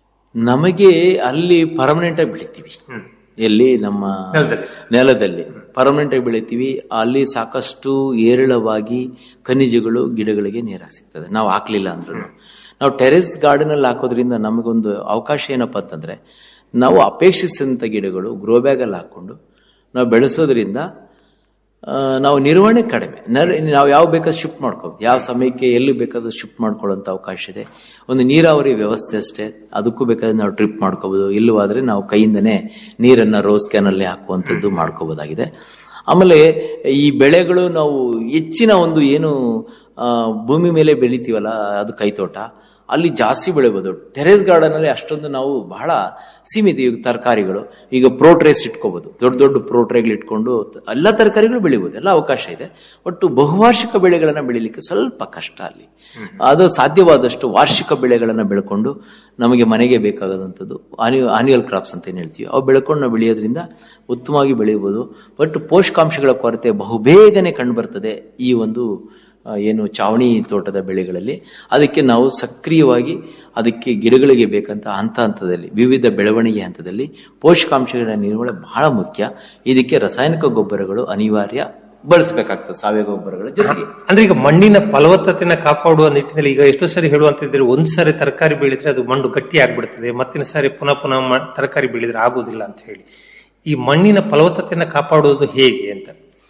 ನಮಗೆ ಅಲ್ಲಿ ಪರ್ಮನೆಂಟ್ ಆಗಿ ಬೆಳಿತೀವಿ ಎಲ್ಲಿ ನಮ್ಮ ನೆಲದಲ್ಲಿ. ನೆಲದಲ್ಲಿ ಪರ್ಮನೆಂಟ್ ಆಗಿ ಬೆಳಿತೀವಿ ಅಲ್ಲಿ ಸಾಕಷ್ಟು ಏರಳವಾಗಿ ಖನಿಜಗಳು ಗಿಡಗಳಿಗೆ ನೇರಾಗಿ ಸಿಗ್ತದೆ ನಾವು ಹಾಕ್ಲಿಲ್ಲ ಅಂದ್ರೂ ನಾವು ಟೆರೆಸ್ ಗಾರ್ಡನ್ ಅಲ್ಲಿ ಹಾಕೋದ್ರಿಂದ ನಮಗೊಂದು ಅವಕಾಶ ಏನಪ್ಪಾ ಅಂತಂದ್ರೆ ನಾವು ಅಪೇಕ್ಷಿಸಿದಂತ ಗಿಡಗಳು ಗ್ರೋ ಬ್ಯಾಗ್ ಅಲ್ಲಿ ಹಾಕೊಂಡು ನಾವು ಬೆಳೆಸೋದ್ರಿಂದ ಆ, ನಾವು ನಿರ್ವಹಣೆ ಕಡಿಮೆ ನರ್- ನಾವು ಯಾವ ಬೇಕಾದ್ರೂ ಶಿಫ್ಟ್ ಮಾಡ್ಕೋಬೋದು ಯಾವ ಸಮಯಕ್ಕೆ ಎಲ್ಲಿ ಬೇಕಾದ್ರೂ ಶಿಫ್ಟ್ ಮಾಡ್ಕೊಳ್ಳೋಂಥ ಅವಕಾಶ ಇದೆ ಒಂದು ನೀರಾವರಿ ವ್ಯವಸ್ಥೆ ಅಷ್ಟೇ ಅದಕ್ಕೂ ಬೇಕಾದ್ರೆ ನಾವು ಟ್ರಿಪ್ ಮಾಡ್ಕೋಬಹುದು ಇಲ್ಲವಾದ್ರೆ ನಾವು ಕೈಯಿಂದನೇ ನೀರನ್ನ ರೋಸ್ ಕ್ಯಾನಲ್ಲಿ ಹಾಕುವಂಥದ್ದು ಮಾಡ್ಕೋಬಹುದಾಗಿದೆ ಆಮೇಲೆ ಈ ಬೆಳೆಗಳು ನಾವು ಹೆಚ್ಚಿನ ಒಂದು ಏನು ಆ, ಭೂಮಿ ಮೇಲೆ ಬೆಳಿತೀವಲ್ಲ ಅದು ಕೈತೋಟ ಅಲ್ಲಿ ಜಾಸ್ತಿ ಬೆಳಿಬೋದು ಟೆರೇಸ್ ಗಾರ್ಡನ್ ಅಲ್ಲಿ ಅಷ್ಟೊಂದು ನಾವು ಬಹಳ ಸೀಮಿತ ಈಗ ತರಕಾರಿಗಳು ಈಗ ಪ್ರೋಟ್ರೇಸ್ ಇಟ್ಕೋಬಹುದು ದೊಡ್ಡ ದೊಡ್ಡ ಪ್ರೋಟ್ರೇಗಳು ಇಟ್ಕೊಂಡು ಎಲ್ಲ ತರಕಾರಿಗಳು ಬೆಳಿಬೋದು ಎಲ್ಲ ಅವಕಾಶ ಇದೆ ಒಟ್ಟು ಬಹುವಾರ್ಷಿಕ ಬೆಳೆಗಳನ್ನ ಬೆಳಿಲಿಕ್ಕೆ ಸ್ವಲ್ಪ ಕಷ್ಟ ಅಲ್ಲಿ ಅದು ಸಾಧ್ಯವಾದಷ್ಟು ವಾರ್ಷಿಕ ಬೆಳೆಗಳನ್ನ ಬೆಳ್ಕೊಂಡು ನಮಗೆ ಮನೆಗೆ ಬೇಕಾಗದಂಥದ್ದು ಆನ್ಯುವಲ್ ಕ್ರಾಪ್ಸ್ ಅಂತ ಏನ್ ಹೇಳ್ತೀವಿ ಅವು ಬೆಳ್ಕೊಂಡು ನಾವು ಬೆಳೆಯೋದ್ರಿಂದ ಉತ್ತಮವಾಗಿ ಬೆಳೆಯಬಹುದು ಬಟ್ ಪೋಷಕಾಂಶಗಳ ಕೊರತೆ ಬಹುಬೇಗನೆ ಕಂಡು ಬರ್ತದೆ ಈ ಒಂದು ಆ, ಏನು ಚಾವಣಿ ತೋಟದ ಬೆಳೆಗಳಲ್ಲಿ ಅದಕ್ಕೆ ನಾವು ಸಕ್ರಿಯವಾಗಿ ಅದಕ್ಕೆ ಗಿಡಗಳಿಗೆ ಬೇಕಂತ ಹಂತ ಹಂತದಲ್ಲಿ ವಿವಿಧ ಬೆಳವಣಿಗೆ ಹಂತದಲ್ಲಿ ಪೋಷಕಾಂಶಗಳ ನಿರ್ವಹಣೆ ಬಹಳ ಮುಖ್ಯ ಇದಕ್ಕೆ ರಾಸಾಯನಿಕ ಗೊಬ್ಬರಗಳು ಅನಿವಾರ್ಯ ಬಳಸಬೇಕಾಗ್ತದೆ ಸಾವಯವ ಗೊಬ್ಬರಗಳ ಜೊತೆಗೆ ಅಂದ್ರೆ ಈಗ ಮಣ್ಣಿನ ಫಲವತ್ತತೆನ ಕಾಪಾಡುವ ನಿಟ್ಟಿನಲ್ಲಿ ಈಗ ಎಷ್ಟೋ ಸರಿ ಹೇಳುವಂತಿದ್ರೆ ಒಂದ್ ಸಾರಿ ತರಕಾರಿ ಬೆಳೆದ್ರೆ ಅದು ಮಣ್ಣು ಗಟ್ಟಿ ಆಗ್ಬಿಡ್ತದೆ ಮತ್ತಿನ ಸಾರಿ ಪುನಃ ಪುನಃ ಮ- ತರಕಾರಿ ಬೆಳೆದ್ರೆ ಆಗುದಿಲ್ಲ ಅಂತ ಹೇಳಿ ಈ ಮಣ್ಣಿನ ಫಲವತ್ತತೆನ ಕಾಪಾಡುವುದು ಹೇಗೆ ಅಂತ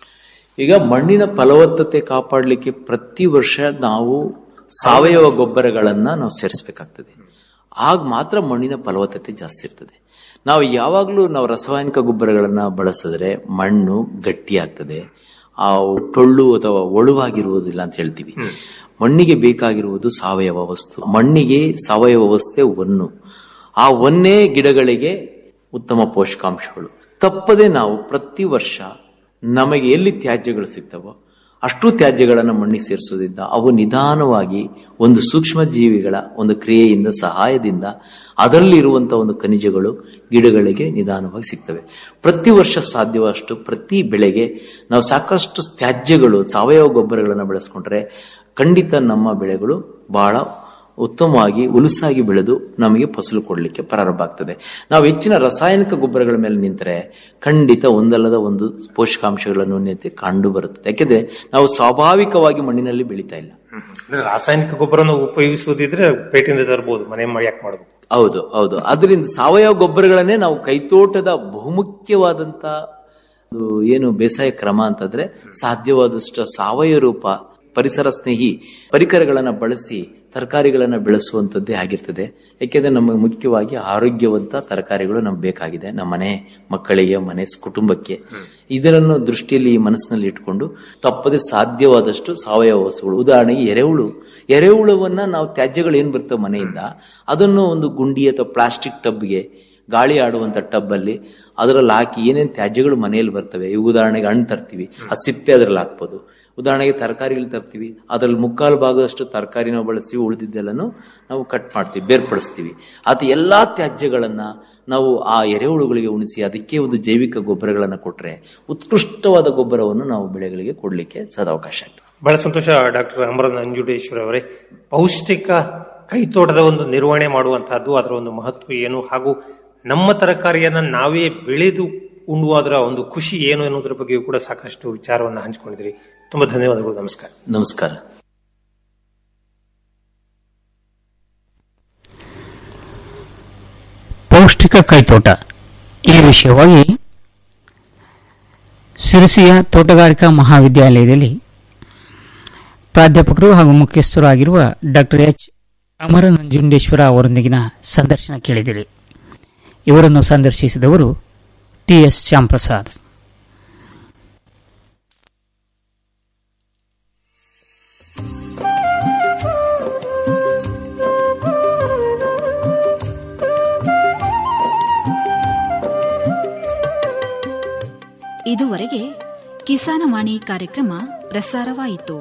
ಈಗ ಮಣ್ಣಿನ ಫಲವತ್ತತೆ ಕಾಪಾಡಲಿಕ್ಕೆ ಪ್ರತಿ ವರ್ಷ ನಾವು ಸಾವಯವ ಗೊಬ್ಬರಗಳನ್ನ ನಾವು ಸೇರಿಸಬೇಕಾಗ್ತದೆ ಆಗ ಮಾತ್ರ ಮಣ್ಣಿನ ಫಲವತ್ತತೆ ಜಾಸ್ತಿ ಇರ್ತದೆ ನಾವು ಯಾವಾಗಲೂ ನಾವು ರಾಸಾಯನಿಕ ಗೊಬ್ಬರಗಳನ್ನ ಬಳಸಿದ್ರೆ ಮಣ್ಣು ಗಟ್ಟಿ ಆಗ್ತದೆ ಆ ಟೊಳ್ಳು ಅಥವಾ ಒಳುವಾಗಿರುವುದಿಲ್ಲ ಅಂತ ಹೇಳ್ತೀವಿ ಮಣ್ಣಿಗೆ ಬೇಕಾಗಿರುವುದು ಸಾವಯವ ವಸ್ತು ಮಣ್ಣಿಗೆ ಸಾವಯವ ವಸ್ತೆ ಒನ್ನು ಆ ಒನ್ನೇ ಗಿಡಗಳಿಗೆ ಉತ್ತಮ ಪೋಷಕಾಂಶಗಳು ತಪ್ಪದೆ ನಾವು ಪ್ರತಿ ವರ್ಷ ನಮಗೆ ಎಲ್ಲಿ ತ್ಯಾಜ್ಯಗಳು ಸಿಗ್ತವೋ ಅಷ್ಟು ತ್ಯಾಜ್ಯಗಳನ್ನು ಮಣ್ಣಿಗೆ ಸೇರಿಸೋದ್ರಿಂದ ಅವು ನಿಧಾನವಾಗಿ ಒಂದು ಸೂಕ್ಷ್ಮ ಜೀವಿಗಳ ಒಂದು ಕ್ರಿಯೆಯಿಂದ ಸಹಾಯದಿಂದ ಅದರಲ್ಲಿ ಇರುವಂತಹ ಒಂದು ಖನಿಜಗಳು ಗಿಡಗಳಿಗೆ ನಿಧಾನವಾಗಿ ಸಿಗ್ತವೆ ಪ್ರತಿ ವರ್ಷ ಸಾಧ್ಯವಷ್ಟು ಪ್ರತಿ ಬೆಳೆಗೆ ನಾವು ಸಾಕಷ್ಟು ತ್ಯಾಜ್ಯಗಳು ಸಾವಯವ ಗೊಬ್ಬರಗಳನ್ನು ಬಳಸ್ಕೊಂಡ್ರೆ ಖಂಡಿತ ನಮ್ಮ ಬೆಳೆಗಳು ಬಹಳ ಉತ್ತಮವಾಗಿ ಉಲುಸಾಗಿ ಬೆಳೆದು ನಮಗೆ ಫಸಲು ಕೊಡಲಿಕ್ಕೆ ಪ್ರಾರಂಭ ಆಗ್ತದೆ ನಾವು ಹೆಚ್ಚಿನ ರಾಸಾಯನಿಕ ಗೊಬ್ಬರಗಳ ಮೇಲೆ ನಿಂತರೆ ಖಂಡಿತ ಒಂದಲ್ಲದ ಒಂದು ಪೋಷಕಾಂಶಗಳ ನ್ಯೂನ್ಯತೆ ಕಂಡು ಬರುತ್ತದೆ ಯಾಕೆಂದ್ರೆ ನಾವು ಸ್ವಾಭಾವಿಕವಾಗಿ ಮಣ್ಣಿನಲ್ಲಿ ಬೆಳೀತಾ ಇಲ್ಲ ಅಂದ್ರೆ ರಾಸಾಯನಿಕ ಗೊಬ್ಬರನ ಉಪಯೋಗಿಸುವುದಿದ್ರೆ ಪೇಟೆಯಿಂದ ತರಬಹುದು ಮನೆ ಯಾಕೆ ಮಾಡಬೇಕು ಹೌದು ಹೌದು ಅದರಿಂದ ಸಾವಯವ ಗೊಬ್ಬರಗಳನ್ನೇ ನಾವು ಕೈತೋಟದ ಬಹುಮುಖ್ಯವಾದಂತ ಒಂದು ಏನು ಬೇಸಾಯ ಕ್ರಮ ಅಂತಂದ್ರೆ ಸಾಧ್ಯವಾದಷ್ಟು ಸಾವಯವ ರೂಪ ಪರಿಸರ ಸ್ನೇಹಿ ಪರಿಕರಗಳನ್ನ ಬಳಸಿ ತರಕಾರಿಗಳನ್ನ ಬೆಳೆಸುವಂತದ್ದೇ ಆಗಿರ್ತದೆ ಯಾಕೆಂದ್ರೆ ನಮಗೆ ಮುಖ್ಯವಾಗಿ ಆರೋಗ್ಯವಂತ ತರಕಾರಿಗಳು ನಮ್ಗೆ ಬೇಕಾಗಿದೆ ನಮ್ಮ ಮನೆ ಮಕ್ಕಳಿಗೆ ಮನೆ ಕುಟುಂಬಕ್ಕೆ ಇದರನ್ನು ದೃಷ್ಟಿಯಲ್ಲಿ ಈ ಮನಸ್ಸಿನಲ್ಲಿ ಇಟ್ಕೊಂಡು ತಪ್ಪದೆ ಸಾಧ್ಯವಾದಷ್ಟು ಸಾವಯವ ವಸ್ತುಗಳು ಉದಾಹರಣೆಗೆ ಎರೆಹುಳು ಎರೆಹುಳುವನ್ನ ನಾವು ತ್ಯಾಜ್ಯಗಳು ಏನ್ ಬರ್ತವೆ ಮನೆಯಿಂದ ಅದನ್ನು ಒಂದು ಗುಂಡಿ ಅಥವಾ ಪ್ಲಾಸ್ಟಿಕ್ ಟಬ್ಗೆ ಗಾಳಿ ಆಡುವಂತ ಟಬ್ ಅಲ್ಲಿ ಅದರಲ್ಲಿ ಹಾಕಿ ಏನೇನ್ ತ್ಯಾಜ್ಯಗಳು ಮನೆಯಲ್ಲಿ ಬರ್ತವೆ ಈ ಉದಾಹರಣೆಗೆ ಹಣ್ಣು ತರ್ತೀವಿ ಆ ಸಿಪ್ಪೆ ಅದರಲ್ಲಿ ಹಾಕ್ಬೋದು ಉದಾಹರಣೆಗೆ ತರಕಾರಿಗಳು ತರ್ತೀವಿ ಅದರಲ್ಲಿ ಮುಕ್ಕಾಲು ಭಾಗದಷ್ಟು ತರಕಾರಿನ ಬಳಸಿ ಉಳಿದಿದ್ದೆಲ್ಲನೂ ನಾವು ಕಟ್ ಮಾಡ್ತೀವಿ ಬೇರ್ಪಡಿಸ್ತೀವಿ ಅದು ಎಲ್ಲಾ ತ್ಯಾಜ್ಯಗಳನ್ನ ನಾವು ಆ ಎರೆಹುಳುಗಳಿಗೆ ಉಣಿಸಿ ಅದಕ್ಕೆ ಒಂದು ಜೈವಿಕ ಗೊಬ್ಬರಗಳನ್ನ ಕೊಟ್ರೆ ಉತ್ಕೃಷ್ಟವಾದ ಗೊಬ್ಬರವನ್ನು ನಾವು ಬೆಳೆಗಳಿಗೆ ಕೊಡ್ಲಿಕ್ಕೆ ಸದಾವಕಾಶ ಆಗ್ತದೆ ಬಹಳ ಸಂತೋಷ ಡಾಕ್ಟರ್ ಅಮರ ನಂಜುಡೇಶ್ವರ ಅವರೇ ಪೌಷ್ಟಿಕ ಕೈತೋಟದ ಒಂದು ನಿರ್ವಹಣೆ ಮಾಡುವಂತಹದ್ದು ಅದರ ಒಂದು ಮಹತ್ವ ಏನು ಹಾಗೂ ನಮ್ಮ ತರಕಾರಿಯನ್ನ ನಾವೇ ಬೆಳೆದು ಉಣ್ಣುವುದರ ಒಂದು ಖುಷಿ ಏನು ಎನ್ನುವುದರ ಬಗ್ಗೆಯೂ ಕೂಡ ಸಾಕಷ್ಟು ವಿಚಾರವನ್ನು ಹಂಚಿಕೊಂಡಿದ್ರಿ ತುಂಬಾ ಧನ್ಯವಾದಗಳು ನಮಸ್ಕಾರ ನಮಸ್ಕಾರ ಪೌಷ್ಟಿಕ ಕೈತೋಟ ಈ ವಿಷಯವಾಗಿ ಸಿರಿಸಿಯ ತೋಟಗಾರಿಕಾ ಮಹಾವಿದ್ಯಾಲಯದಲ್ಲಿ ಪ್ರಾಧ್ಯಾಪಕರು ಹಾಗೂ ಮುಖ್ಯಸ್ಥರು ಆಗಿರುವ ಡಾಕ್ಟರ್ ಎಚ್ ಅಮರ ನಂಜುಂಡೇಶ್ವರ ಅವರೊಂದಿಗಿನ ಸಂದರ್ಶನ ಕೇಳಿದಿರಿ ಇವರನ್ನು ಸಂದರ್ಶಿಸಿದವರು ಟಿ ಎಸ್ ಶ್ಯಾಂಪ್ರಸಾದ್ ಇದುವರೆಗೆ ಕಿಸಾನವಾಣಿ ಕಾರ್ಯಕ್ರಮ ಪ್ರಸಾರವಾಯಿತು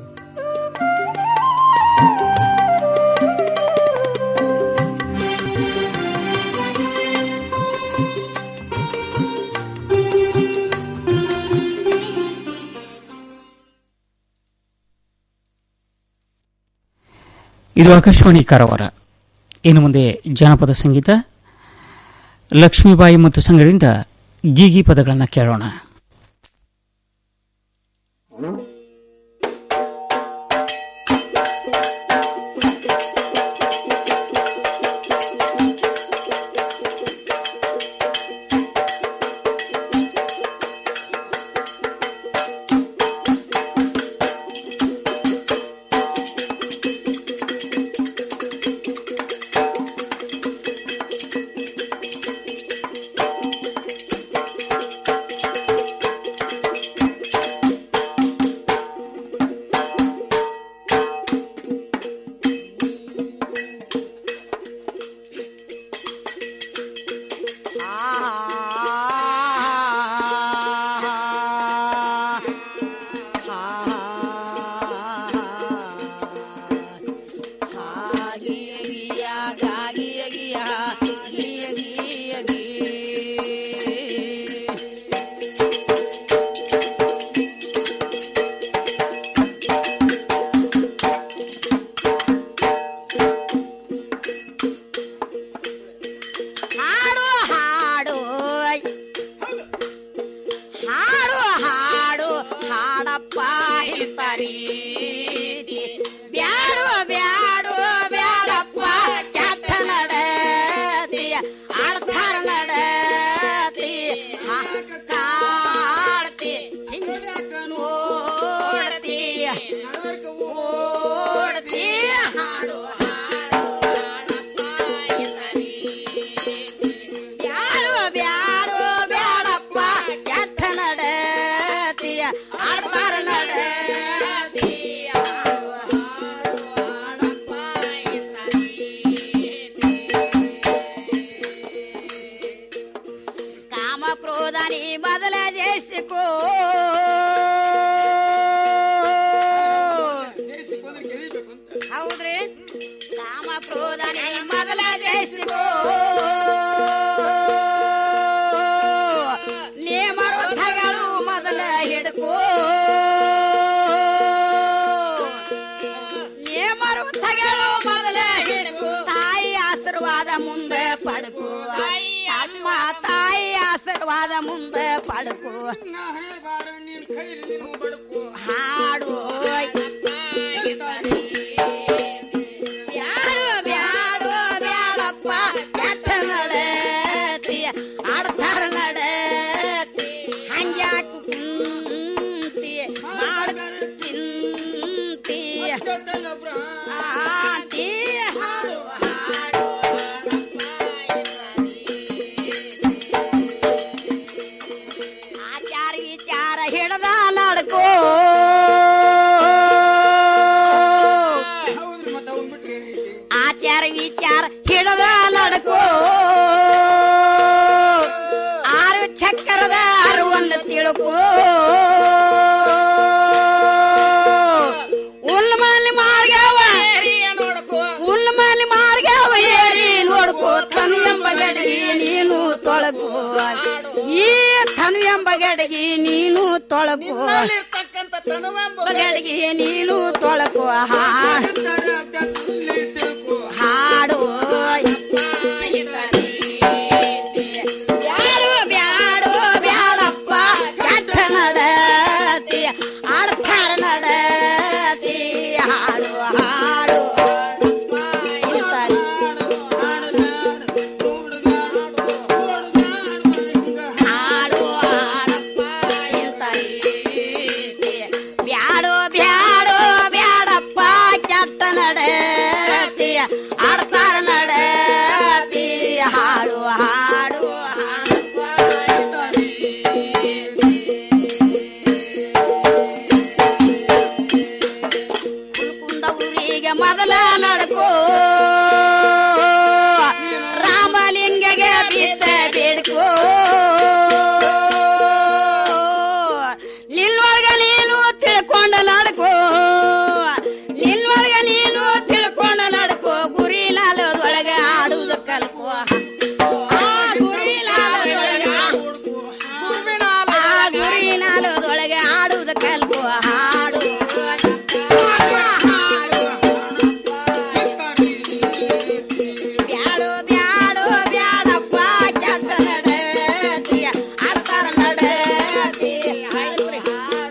ಇದು ಆಕಾಶವಾಣಿ ಕಾರವಾರ ಇನ್ನು ಮುಂದೆ ಜಾನಪದ ಸಂಗೀತ ಲಕ್ಷ್ಮೀಬಾಯಿ ಮತ್ತು ಸಂಘದಿಂದ ಗೀಗಿ ಪದಗಳನ್ನು ಕೇಳೋಣ ಹಾಡು ಹಾಡು ಹಾಡು ಹಾಡು ಹಾಡಪ್ಪ ಹಿತರಿ ಬ್ಯಾಡು ಬ್ಯಾಡು ಬ್ಯಾಡಪ್ಪ ಕೆಟ್ಟ ನಡತಿ ಅರ್ಥರ ನಡತಿ ಕಾಡ್ತಿ ಹಿಂಗ ನೋಡ್ತಿ ಓಡ್ತಿ ಹಾಡು ಬ್ಯಾಡು ಬ್ಯಾಡು ಬ್ಯಾಡಪ್ಪ ಕೆಟ್ಟ ನಡತಿಯ ಆಡ್ತಾರ ನಡತಿಯ ಕಾಮ ಕ್ರೋಧ ನೀ ಮೊದಲ ಜಯಿಸಿಕೋ ಹೌದ್ರಿ ಕಾಮ ಕ್ರೋಧ ನೀ ಮೊದಲ ಜಯಿಸಿಕೋ ನೇಮರುದ್ಧಗಳು ಮೊದಲ ಹಿಡ್ಕೋ ನೇಮರುದ್ಧಗಳು ಮೊದಲ ಪಾದ ಮುಂದೆ ಪಡ್ಕೋ ಹಾಡು ಬ್ಯಾಡು ಬ್ಯಾಡು ಬ್ಯಾಡಪ್ಪ ಕೆಟ್ಟ ನಡತಿ ಆಡ್ತಾರ ನಡತಿ ಹಂಗ್ಯಾಕ ಕುಂತಿ ಮಾಡ ಚಿಂತಿ ಆಂತಿ ಹಾಡು ಹಾಡು ಆಚಾರ ವಿಚಾರ ಹಿಡ್ದ ನಡ್ಕೋ ಆಚಾರ ವಿಚಾರ ಹಿಡ್ದ ನಡ್ಕೋ ಆರು ಚಕ್ರದ ಅರುವನ್ನು ತಿಳ್ಕೋ ಉಲ್ಮಲ್ಲಿ ಮಾರ್ಗವ ಉಲ್ಮಲ್ಲಿ ಮಾರ್ಗವ ಏರಿ ನೋಡ್ಕೋ ತನು ಎಂಬ ಗಡಿಗೆ ನೀನು ತೊಳಗು ಈ ತನು ಎಂಬ ಗಡಿಗೆ ನೀನು ತೊಳಗು ಗಡಿಗೆ ನೀನು ತೊಳಗು ಹಾಡು ಬ್ಯಾಡು ಬ್ಯಾಡು ಬ್ಯಾಡಪ್ಪ ಕೆಟ್ಟ ನಡತಿ ಆಡ್ತಾರ ನಡತಿ ಹಾಡು ಹಾಡು ಹಾಡು ಹಾಡಪ್ಪ ಬ್ಯಾಡು ಬ್ಯಾಡು ಬ್ಯಾಡಪ್ಪ ಕೆಟ್ಟ ನಡತಿ ಆಡ್ತಾರ ನಡತಿ ಹಾಡು ಹಾಡು ಕುಂದ ಊರಿಗೆ ಮೊದಲ ನಡ್ಕೋ ರಾಮಲಿಂಗಗೆ ಬಿದ್ದ ಬೇಡ್ಕೋ ನಿಲ್ವರ್ಗ ನೀನು ತಿಳ್ಕೊಂಡ ನಡ್ಕೋ ನಿಲ್ವರ್ಗ ನೀನು ತಿಳ್ಕೊಂಡ ನಡ್ಕೋ ಗುರಿ ನಾಲದೊಳಗೆ ಆಡುವುದು ಕಲ್ಕೋ ಆ ಗುರಿ ನಾಲದೊಳಗೆ ಆ ಗುರಿ ನಾಲದೊಳಗೆ ಆಡುವುದು ಕಲ್ಕೋ ಹಾಡು ಬ್ಯಾಡು ಬ್ಯಾಡು ಬ್ಯಾಡಪ್ಪ ಕೆಟ್ಟ ನಡತಿ ಆಡ್ತಾರ ನಡತಿ ಹಾಡು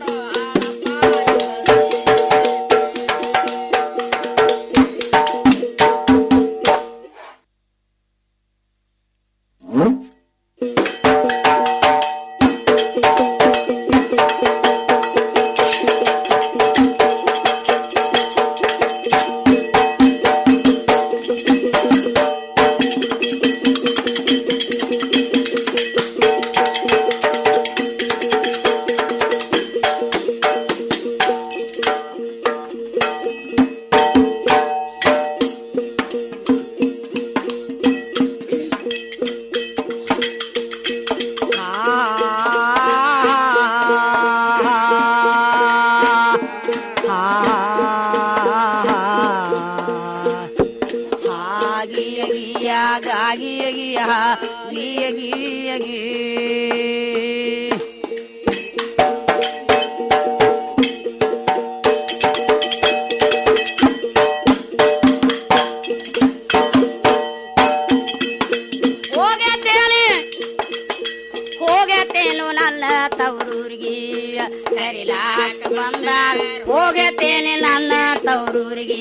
ಹೋಗತ್ತೇನೆ ಹೋಗತ್ತೇನು ನನ್ನ ತವರೂರಿಗೆ ಕರಿಲಾಕ ಬಂದ ಹೋಗತ್ತೇನೆ ನನ್ನ ತವರೂರಿಗೆ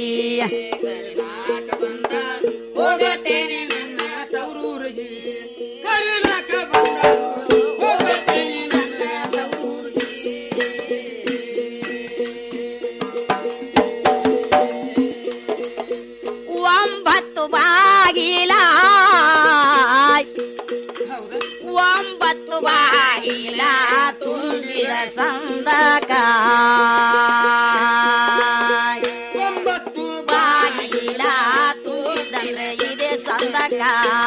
ಹೋಗತ್ತೇನೆ ನನ್ನ ತವರೂರಿಗೆ ಕರಿಲಾಕ ಬಂದ ಹೋಗತ್ತೇನೆ ನನ್ನ ತವರೂರಿಗೆ ಒಂಬತ್ತು ಬಾಗಿಲ ಒಂಬತ್ತು ಬಾಗಿಲ ತುಂಬಿದ ಸಂದಕ ಒಂಬತ್ತು ಬಾಗಿಲ ತುಂಬಿದಂದ್ರೆ ಇದೆ ಸಂದಕ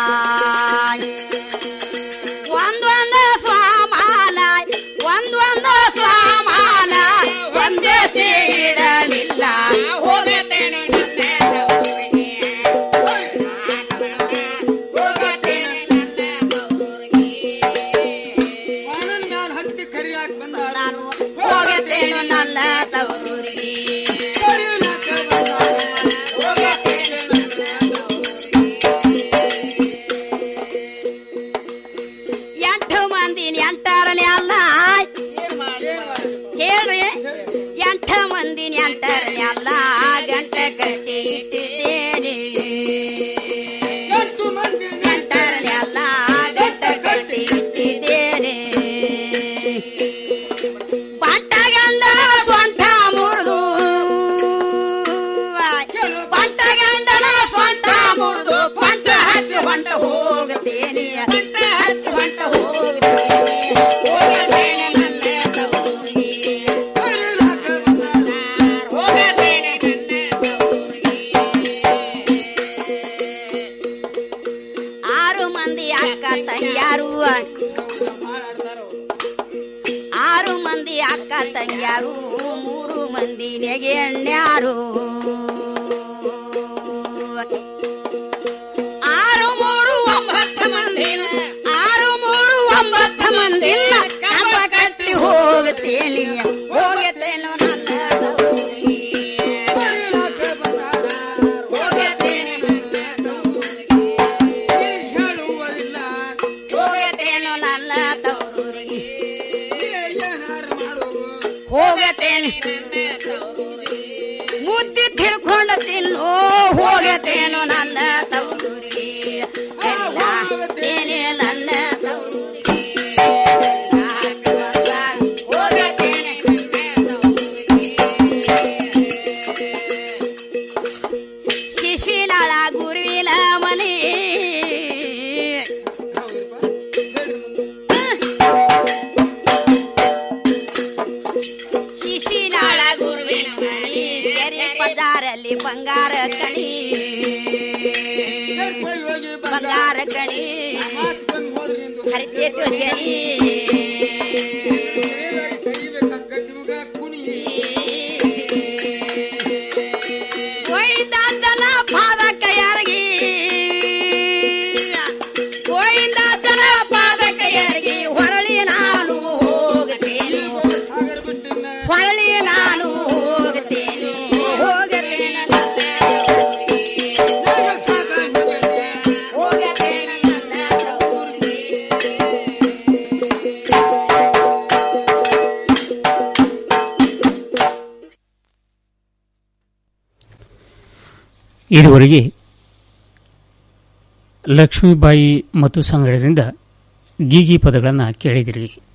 ಒಂದೊಂದು ಸ್ವಾಮಾಲ ಒಂದೊಂದು ಸ್ವಾಮಾಲ ಒಂದೇ ಸೇಡಲಿಲ್ಲ ಹೋಗತ್ತೇನೆ ನನ್ನ ನಾನು ಹೋಗತ್ತೇನು ನನ್ನ ತವರೂರಿಗೆ ಅನ್ಯಾರು ಆರು ಮೂರು ಒಂಬತ್ತು ಮಂದಿ ಆರು ಮೂರು ಒಂಬತ್ತು ಮಂದಿ ಕಂಬ ಕಟ್ಟಿ ಹೋಗುತ್ತೇನೆ ಹೋಗುತ್ತೇನೋ ನನ್ನ ಹೋಗುತ್ತೇನೋ ನನ್ನ ತವರೂರಿಗೆ ಹೋಗತೇನೆ ಮುದ್ದೆ ತಿರ್ಕೊಂಡು ತಿನ್ನು ಹೋಗತೇನು ನನ್ನ ತವರೂರಿಗೆ ಎಲ್ಲ ಏನೇ ನನ್ನ ತವರೂರಿಗೆ ಹೋಗತೇನೆ ಶಿಶುವಿನಾಳ ಗುರುವಿನ ಮನೆ ಶಿಶಿನಾಳ ಗುರುವಿನ ಮನೆ ಸರಿ ಬಜಾರಲ್ಲಿ ಬಂಗಾರ ಕಣಿ ಬಂಗಾರ ಕಣಿ ಹರಿತೇತು ಸರಿ ಗೋವಿಂದಾಚಲ ಪಾದಕ ಯಾರಿಗೆ ಗೋವಿಂದಾಚಲ ಪಾದಕ ಯಾರಿಗೆ ಹೊರಳಿ ನಾನು ಹೋಗುತ್ತೇನೆ ಹೊರಳಿ ನಾನು ಹೋಗುತ್ತೇನೆ ಹೋಗುತ್ತೇನೆ ಹೋಗುತ್ತೇನೆ ನನ್ನ ಊರಿಗೆ. ಇದುವರೆಗೆ ಲಕ್ಷ್ಮೀಬಾಯಿ ಮತ್ತು ಸಂಗಡರಿಂದ ಗೀಗಿ ಪದಗಳನ್ನು ಕೇಳಿದಿರಿ